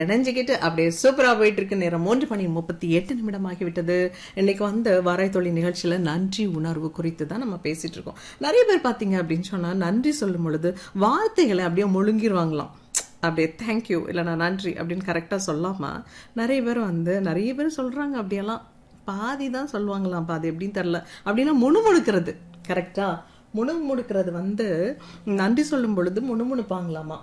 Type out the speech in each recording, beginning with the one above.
இணைஞ்சுக்கிட்டு அப்படியே சூப்பரா போயிட்டு இருக்கு நேரம் மூன்று மணி முப்பத்தி எட்டு நிமிடம் ஆகிவிட்டது இன்னைக்கு வந்து வாராய்த்தொழி நிகழ்ச்சியில நன்றி உணர்வு குறித்து தான் நம்ம பேசிட்டு இருக்கோம் நிறைய பேர் பாத்தீங்க அப்படின்னு சொன்னா நன்றி சொல்லும் பொழுது வார்த்தைகளை அப்படியே முழுங்கிருவாங்களாம் அப்படியே தேங்க்யூ இல்லைனா நன்றி அப்படின்னு கரெக்டாக சொல்லாம நிறைய பேர் வந்து நிறைய பேர் சொல்றாங்க அப்படியெல்லாம் பாதி தான் சொல்லுவாங்களாம் பாதி எப்படின்னு தெரில அப்படின்னா முணுமுணுக்கிறது கரெக்டா முணுமுணுக்கிறது வந்து நன்றி சொல்லும் பொழுது முணுமுணுப்பாங்களாமா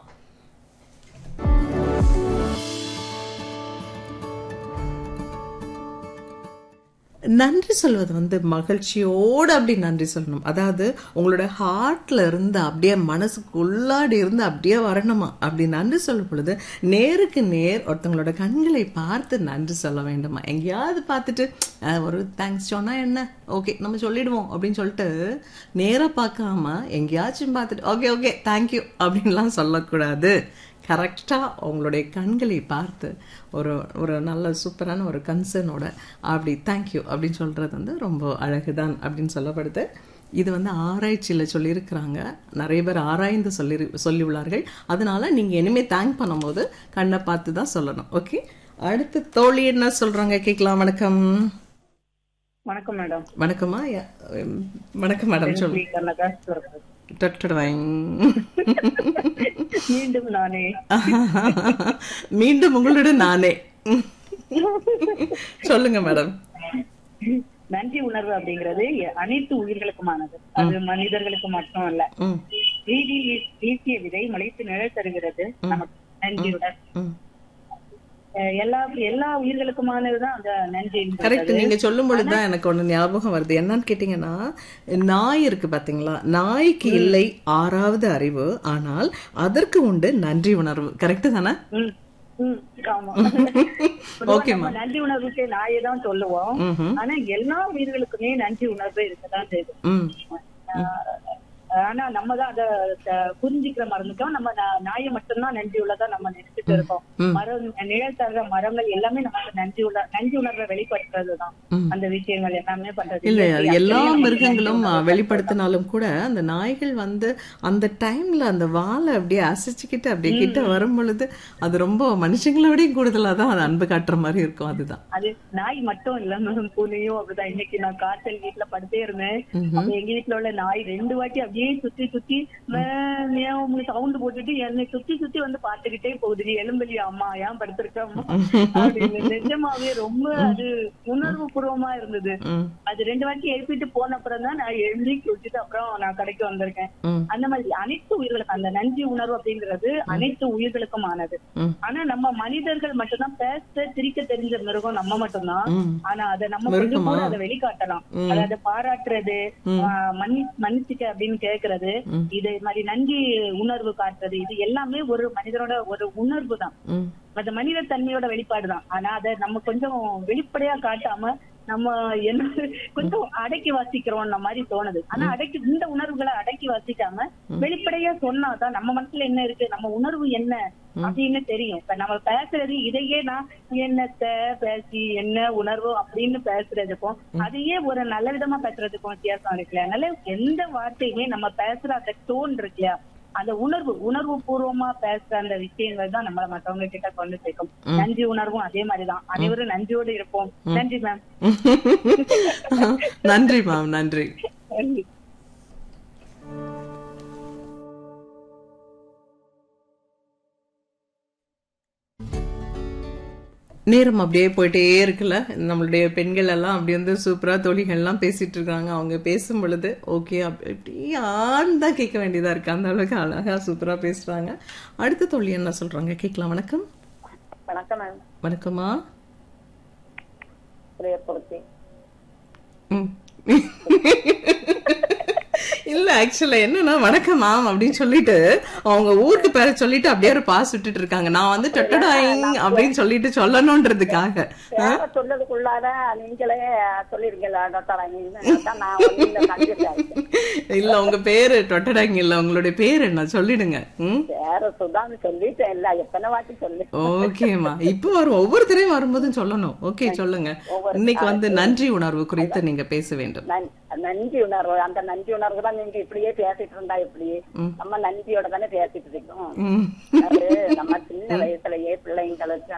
நன்றி சொல்வது வந்து மகிழ்ச்சியோடு அப்படி நன்றி சொல்லணும் அதாவது உங்களோட ஹார்ட்ல இருந்து அப்படியே மனசுக்குள்ளாடி இருந்து அப்படியே வரணுமா அப்படி நன்றி சொல்லும் பொழுது நேருக்கு நேர் ஒருத்தவங்களோட கண்களை பார்த்து நன்றி சொல்ல வேண்டுமா எங்கேயாவது பார்த்துட்டு அஹ், ஒரு தேங்க்ஸ் சொன்னா என்ன ஓகே நம்ம சொல்லிடுவோம் அப்படின்னு சொல்லிட்டு நேரா பார்க்காம எங்கேயாச்சும் பார்த்துட்டு ஓகே ஓகே தேங்க்யூ அப்படின்லாம் சொல்லக்கூடாது கரெக்டாக உங்களுடைய கண்களை பார்த்து ஒரு ஒரு நல்ல சூப்பரான ஒரு கன்சர்னோட அப்படி தேங்க்யூ அப்படின்னு சொல்கிறது வந்து ரொம்ப அழகுதான் அப்படின்னு சொல்லப்படுது இது வந்து ஆராய்ச்சியில் சொல்லியிருக்கிறாங்க நிறைய பேர் ஆராய்ந்து சொல்லி சொல்லியுள்ளார்கள் அதனால நீங்கள் இனிமேல் தேங்க் பண்ணும்போது கண்ணை பார்த்து தான் சொல்லணும் ஓகே அடுத்து தோழி என்ன சொல்கிறாங்க கேட்கலாம் வணக்கம் வணக்கம் மேடம் வணக்கம்மா யா- உம், வணக்கம் மேடம் சொல்லு கனகா சொல்றேன். டட்டடவைங். மீண்டும் நானே மீண்டும் உங்களுடன் நானே சொல்லுங்க மேடம் நன்றி உணர்வு அப்படிங்கிறது எ- அனைத்து உயிர்களுக்குமானது அது மனிதர்களுக்கு மட்டும் அல்ல ம் வீதி வீசிய விதை முளைத்து நிழல் தருகிறது நமக்கு நன்றியுடன் ம் அஹ் எல்லா எல்லா உயிர்களுக்குமானதுதான் அந்த நன்றி கரெக்ட் நீங்க சொல்லும் பொழுதுதான் எனக்கு ஒண்ணு ஞாபகம் வருது என்னன்னு கேட்டீங்கன்னா நாய் இருக்கு பாத்தீங்களா நாய்க்கு இல்லை ஆறாவது அறிவு ஆனால் அதற்கு உண்டு நன்றி உணர்வு கரெக்ட் தானே ம், ம், ஆமா Okay, நம்ம நன்றி உணர்வுக்கு நாயை தான் சொல்லுவோம் ம்ஹும். ஆனா எல்லா உயிர்களுக்குமே நன்றி உணர்வு இருக்கதான் செய்யுது ம் ஆஹ் ஆனா நம்ம தான் அத த- புரிஞ்சுக்கிற மறந்துட்டோம் நம்ம நா- நாயை மட்டும்தான் நன்றி உள்ளதா நம்ம நினைச்சிட்டு இருக்கோம் ம். மரம் நிழல் தர்ற மரங்கள் எல்லாமே நமக்கு நன்றி உள்ள நன்றி உணர்வை வெளிப்படுத்துறதுதான் ம். அந்த விஷயங்கள் எல்லாமே பண்றது இல்ல இயற்கை எல்லா அத்தனையும் நமக்கு மிருகங்களும் நன்றி உணர்வு. வெளிப்படுத்தினாலும் கூட அந்த நாய்கள் வந்து அந்த டைம்ல அந்த வாலை அப்படியே அசைச்சுக்கிட்டு அப்படியே கிட்ட வரும் பொழுது அது ரொம்ப மனுஷங்களை விடையும் கூடுதலா தான் அது அன்பு காட்டுற மாதிரி இருக்கும் அதுதான் அது நாய் மட்டும் இல்ல மேம் பூனையும் அப்படிதான் இன்னைக்கு நான் காய்ச்சல் வீட்டுல படுத்தே இருந்தேன் அப்ப எங்க வீட்டுல உள்ள நாய் ரெண்டு வாட்டி அப்படியே சுத்தி சுத்தி சவுண்ட் போட்டுட்டு என்னை சுத்தி சுத்தி வந்து பாத்துக்கிட்டே போகுது நீ எலும்பலி அம்மா ஏன் படுத்திருக்க அம்மா அப்படின்னு நிஜமாவே ரொம்ப அது உணர்வு பூர்வமா இருந்தது ம் அது ரெண்டு வாட்டி எழுப்பிட்டு போன அப்புறம் தான் நான் எழுதி விட்டுட்டு அப்புறம் நான் கடைக்கு வந்திருக்கேன் ம் அந்த மாதிரி அனைத்து உயிர்களுக்கும் அந்த நன்றி உணர்வு அப்படிங்கிறது அனைத்து உயிர்களுக்கும் ஆனது ம் ஆனா நம்ம மனிதர்கள் மட்டும்தான் பேச சிரிக்க தெரிஞ்ச மிருகம் நம்ம மட்டும்தான் ம் ஆனா அதை நம்ம கொஞ்சம் கூட அதை வெளிக்காட்டலாம் அதாவது பாராட்டுறது ஆஹ் மன்னி மன்னிச்சுக்க அப்படின்னு கேக்குறது ம். இது மாதிரி நன்றி உணர்வு காட்டுறது இது எல்லாமே ஒரு மனிதனோட ஒரு உணர்வு தான் ம் அது மனித தன்மையோட வெளிப்பாடுதான் ஆனா அதை நம்ம கொஞ்சம் வெளிப்படையா காட்டாம நம்ம என்ன கொஞ்சம் அடக்கி வாசிக்கிறோம் மாதிரி தோணுது ஆனா அடக்கி இந்த உணர்வுகளை அடக்கி வாசிக்காம வெளிப்படையா சொன்னாதான் நம்ம மனசுல என்ன இருக்கு நம்ம உணர்வு என்ன அப்படின்னு தெரியும் இப்ப நம்ம பேசுறது இதையே நான் என்னத்த பேசி என்ன உணர்வு அப்படின்னு பேசுறதுக்கும் அதையே ஒரு நல்ல விதமா பேசுறதுக்கும் வித்தியாசம் இருக்குல்ல அதனால எந்த வார்த்தையுமே நம்ம பேசுற அந்த டோன் இருக்குல்லையா அந்த உணர்வு உணர்வு பூர்வமா பேசுற அந்த விஷயங்கள் தான் நம்மள மத்தவங்க கிட்ட கொண்டு சேர்க்கும் நன்றி உணர்வும் அதே மாதிரிதான் அனைவரும் நன்றியோடு இருப்போம் நன்றி மேம் நன்றி மேம் நன்றி நேரம் அப்படியே போயிட்டே இருக்குல்ல நம்மளுடைய பெண்கள் எல்லாம் அப்படி வந்து சூப்பரா தோழிகள் எல்லாம் பேசிட்டு இருக்காங்க அவங்க பேசும் பொழுது ஓகே அப்படி ஆண் தான் கேட்க வேண்டியதா இருக்கு அந்த அளவுக்கு அழகா சூப்பரா பேசுறாங்க அடுத்த தோழி என்ன சொல்றாங்க கேட்கலாம் வணக்கம் வணக்கம் மேம் வணக்கம்மா பிரியப்படுத்தி ம். இல்ல ஆக்சுவலா என்னன்னா வணக்கம் மேம் அப்படின்னு சொல்லிட்டு அவங்க ஊருக்கு பேர சொல்லிட்டு அப்படியே ஒரு பாஸ் விட்டுட்டு இருக்காங்க நான் வந்து டொட்டடாயிங் அப்படின்னு சொல்லிட்டு சொல்லணும்ன்றதுக்காக வேற சொல்லதுக்குள்ளார நீங்களே சொல்லிருக்கீங்களா டாக்டர் அதான் நான் வந்து இந்த கன்ஃபியூஸ் ஆயிட்டேன் இல்ல உங்க பேரு டொட்டடாயிங் இல்ல உங்களுடைய பேர் என்ன சொல்லிடுங்க ம் வேற சுதான்னு சொல்லிட்டேன் இல்ல எத்தனை வாட்டி சொல்லி ஓகேம்மா இப்போ வரும் ஒவ்வொருத்தரையும் வரும்போதும் சொல்லணும் ஓகே சொல்லுங்க இன்னைக்கு வந்து நன்றி உணர்வு குறித்து நீங்க பேச வேண்டும் நன்- நன்றி உணர்வு அந்த நன்றி உணர்வு தான் நீங்க இப்படியே பேசிட்டு இருந்தா இப்படி நம்ம நன்றியோட தானே பேசிட்டு இருக்கோம் ம் அது நம்ம சின்ன வயசுலயே பிள்ளைங்களுக்கு